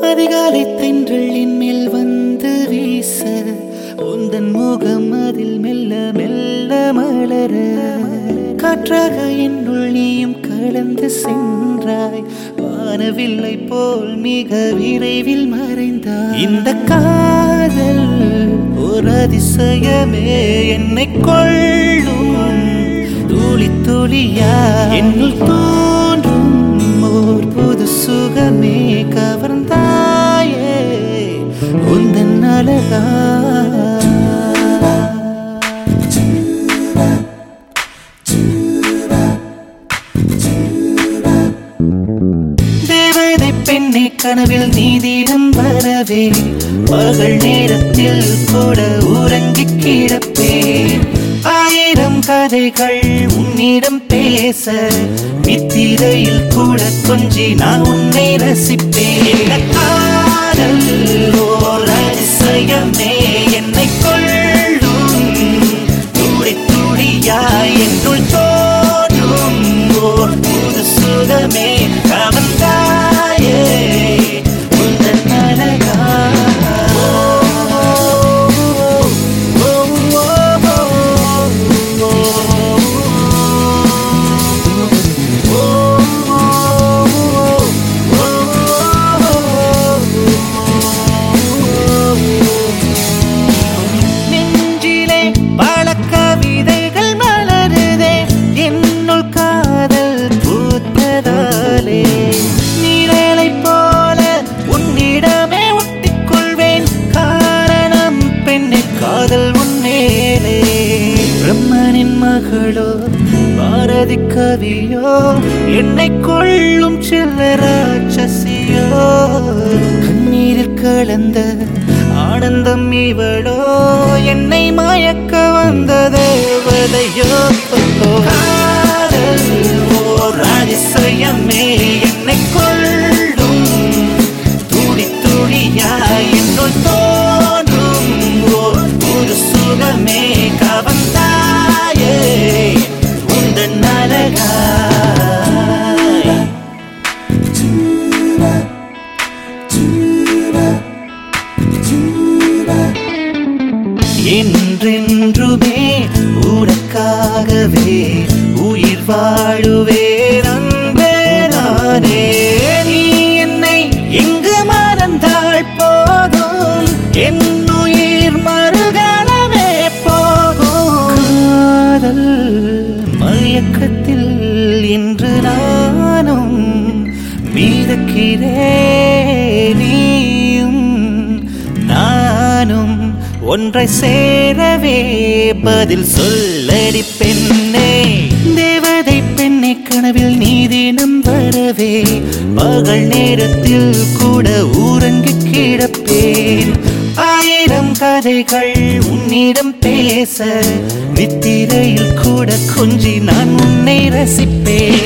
அதிகாலை தென்றலின் மேல் வந்து வீச உந்தன் முகம் அதில் மெல்ல மெல்ல மலர காற்றாக என்னுள் நீயும் கலந்து சென்றாய் வானவில்லை போல் மிக விரைவில் மறைந்தாய் இந்த காதல் ஒரு அதிசயமே என்னை கொள்ளும் துளி துளியா என்னுள் தோன்றும் ஓர் புது சுகமே கவர்ந்தாயே உந்தன் அழகா தேவதை பெண்ணை கனவில் நீதிடம் வரவே பகல் நேரத்தில் கூட உறங்கி கிடப்பேன் ஆயிரம் கதைகள் உன்னிடம் பேச நித்திரையில் கூட கொஞ்சி நான் உன்னை ரசிப்பேன் இந்த காதல் ஓர் அதிசயமே என்னை கொள்ளும் துடி துடியாய் என்னுள் தோன்றும் ஓர் புது சுகமே கவர்ந்தாயே உந்தன் அழகா நெஞ்சிலே பல கவிதைகள் மலருதே என்னுள் காதல் பூத்ததாலே நிழலை போல உன்னிடமே ஒட்டிக்கொள்வேன் காரணம் பெண்ணை காதல் உன்னேலே பிரம்மனின் மகளோ பாரதி கவியோ என்னை கொள்ளும் செல்ல ராட்சசியோ கண்ணீரில் கலந்த ஆனந்தம் இவளோ என்னை மயக்க வந்த தேவதையோ காதல் ஓர் அதிசயமே என்னை கொள்ளும் துடி துடியாய் என்னுள் தோன்றும் ஓர் புது சுகமே கவர்ந்தாயே உந்தன் அழகாய் என்றென்றுமே உனக்காகவே உயிர் வாழுவேன் அன்பே நானே நீ என்னை எங்கு மறந்தாள் போதும் என் உயிர் மறுகணமே போகும் காதல் மயக்கத்தில் இன்று நானும் மீதக்கிறேன் நீயும் நானும் ஒன்றை சேரவே பதில் சொல்லடி பெண்ணே தேவதை பெண்ணை கனவில் நீதினம் வரவே பகல் நேரத்தில் கூட ஊரங்கி கிடப்பேன் ஆயிரம் கதைகள் உன்னிடம் பேச நித்திரையில் கூட கொஞ்சி நான் உன்னை ரசிப்பேன்